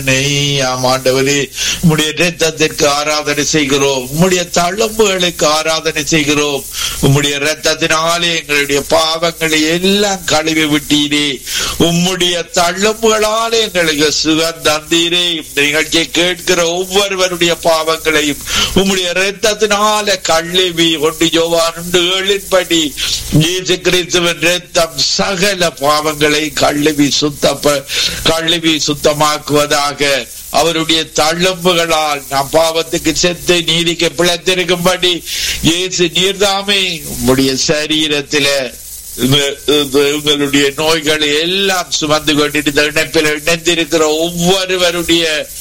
ஆமாண்டவரே உம்முடைய ரத்தத்திற்கு ஆராதனை செய்கிறோம் உம்முடைய தழும்புகளுக்கு ஆராதனை செய்கிறோம் உம்முடைய ரத்தத்தினாலே எங்களுடைய பாவங்களை எல்லாம் கழுவி விட்டீரே உம்முடைய தழும்புகளாலே எங்களுக்கு சுகம் தந்தீரே இந்த நிகழ்ச்சியை கேட்கிற ஒவ்வொருவருடைய பாவங்களையும் உம்முடைய ரத்தத்தினால கழுவி ஒன்று யோவான் ஒன்று ஏழின்படி இயேசு கிறிஸ்துவின் ரத்தம் சகல பாவங்களை கழுவி சுத்தப்ப கழுவி சுத்தமாக்குவதாக அவருடைய தழும்புகளால் நம் பாவத்துக்கு செத்து நீதிக்கு பிழைத்திருக்கும்படி இயேசு நீர்தாமே உம்முடைய சரீரத்தில உங்களுடைய நோய்களை எல்லாம் சுமந்து கொண்டிருந்த இணைப்பில் இணைந்திருக்கிற ஒவ்வொருவருடைய